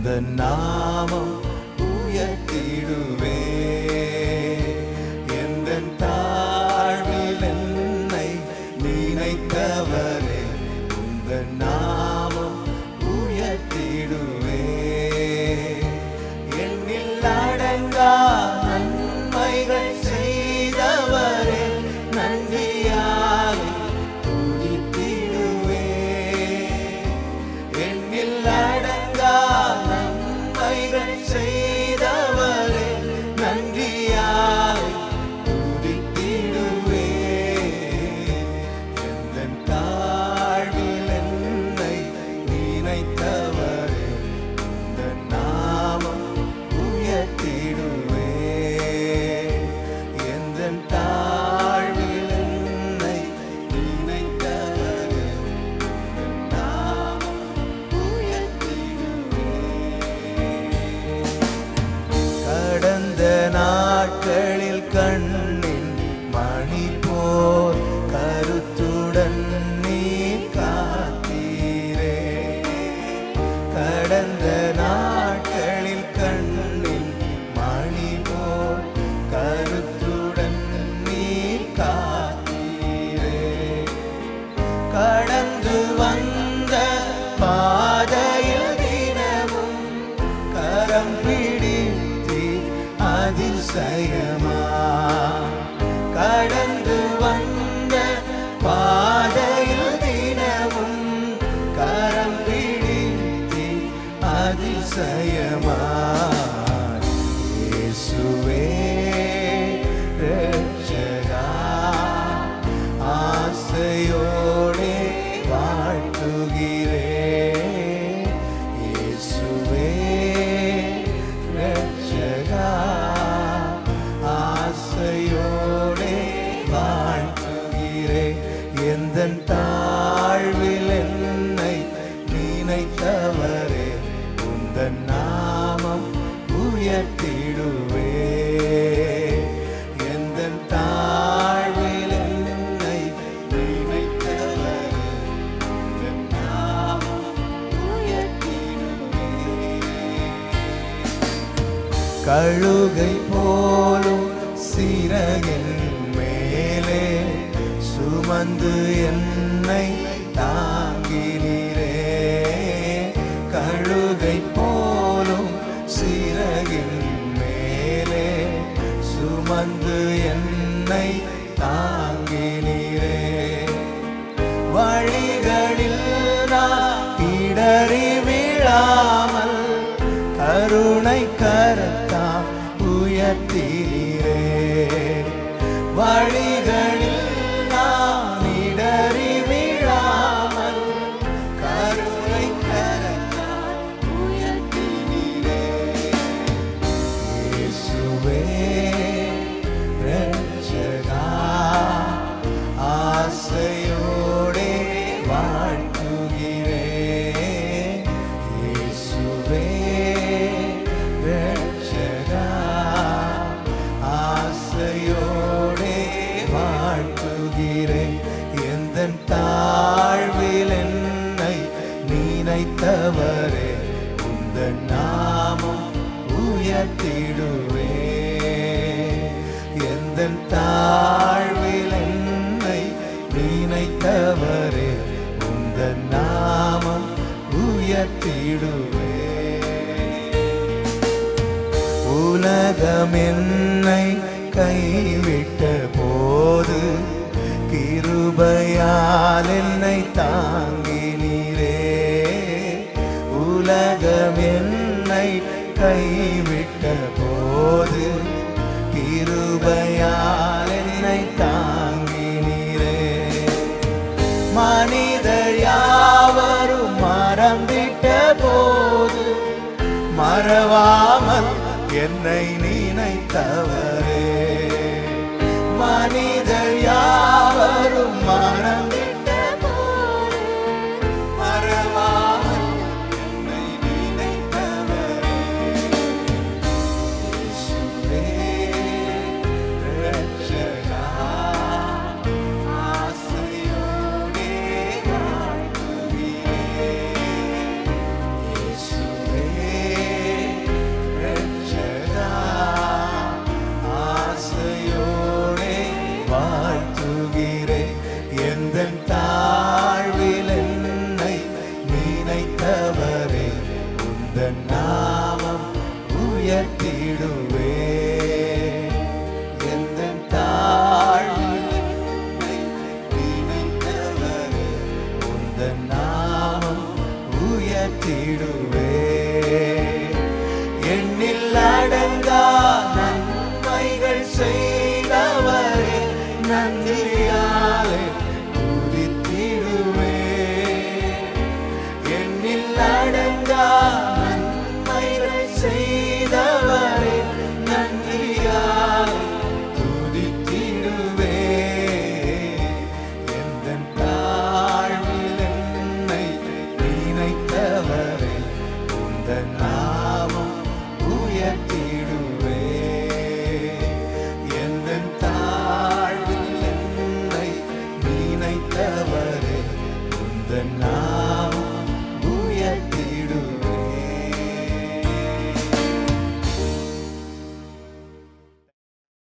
உந்த நாமம் உயர்த்திடுவே எந்த தாழ்வில் என்னை நினைத்தவரே உந்த நாமம் உயர்த்திடுவே எண்ணில் அடங்கா நன்மைகள் செய்தவரே நன்றியாலே துதித்திடுவே எண்ணில் அடங்கா நன்மைகள் செய்தவரே நன்றியாலே துதித்திடுவே எந்தன் தாழ்வில் என்னை நினைத்தவரே இந்த நாமம் உயர்த்திடுவே எந்தன் தாழ்வில் என்னை நினைத்தவரே இந்த நாமம் உயர்த்திடுவே கடந்த நாட்களில் கண்ணின் மணி போல் கருத்துடன் நீ காத்தீரே கடந்த நாட்களில் கண்ணின் மணி போல் கருத்துடன் நீ காத்தீரே கடந்து வந்த பாதையில் தினமும் கரம் பிடித்தி அதிசயமா கடந்து வந்த பாதையில் தினமும் கரம் பிடித்தி அதிசயமா இயேசுவே ரட்சகா ஆசையோடே வாழ்த்துகிறே இயேசுவே ரட்சகா ஆசையோடே வாழ்த்துகிறே எந்த தாழ்வில் என்னை நினைத்தவரே உந்தன் நாமம் உயர்த்திடுவே எந்த தாழ்வில் என்னை நினைத்தவரே உந்தன் நாமம் உயர்த்திடுவே கழுகை போலும் சிறகின் மேலே சுமந்து என்னை தாங்கினீரே கழுகை போலும் சிறகின் மேலே சுமந்து என்னை தாங்கினீரே வழிகளில் நான் இடறி விழாமல் கருணை கரத்தாம் உயர்த்தீரே வழிகளில் நான் இடறி விழாமல் கருணை கரத்தாம் உயர்த்தீரே இயேசுவே ரட்சகா ஆசையோடே வாழ்த்துகிறே இயேசுவே ரட்சகா ஆசையோடே வாழ்த்துகிறே எந்த தாழ்வில் என்னை நினைத்தவரே உந்த நாமம் உயர்த்திடுவே எந்த தாழ்வில் என்னை நினைத்தவரே உந்த நாமம் உயர்த்திடுவே உலகம் என்னை கைவிட்ட போது கிருபையால் என்னை தாங்கினீரே உலகம் என்னை கைவிட்ட போது கிருபையால் என்னை தாங்கினீரே மனிதர் யாவரும் மறந்திட்ட போது மறவாமல் என்னை நினைத்தவரே மனிதர் யாவரும் மறந்திட்ட போது மறவாமல் என்னை நினைத்தவரே இயேசுவே, ரட்சகா, ஆசையோடே வாழ்த்துகிறேன். இயேசுவே, உயர்த்திடுவே எந்த தாழ்வில் நினைத்தவரே உந்த நாமம் உயர்த்திடுவே எண்ணில் அடங்கா நன்மைகள் செய்தவரே நன்றியாலே துதித்திடுவே எண்ணில் அடங்கா நன்மைகள் செய்தவரே நன்றியாலே துதித்திடுவே எந்தன் தாழ்வில் என்னை நினைத்தவரே உந்தன் நாமம் உயர்த்திடுவே எந்தன் தாழ்வில் என்னை நினைத்தவரே உந்தன் நாமம்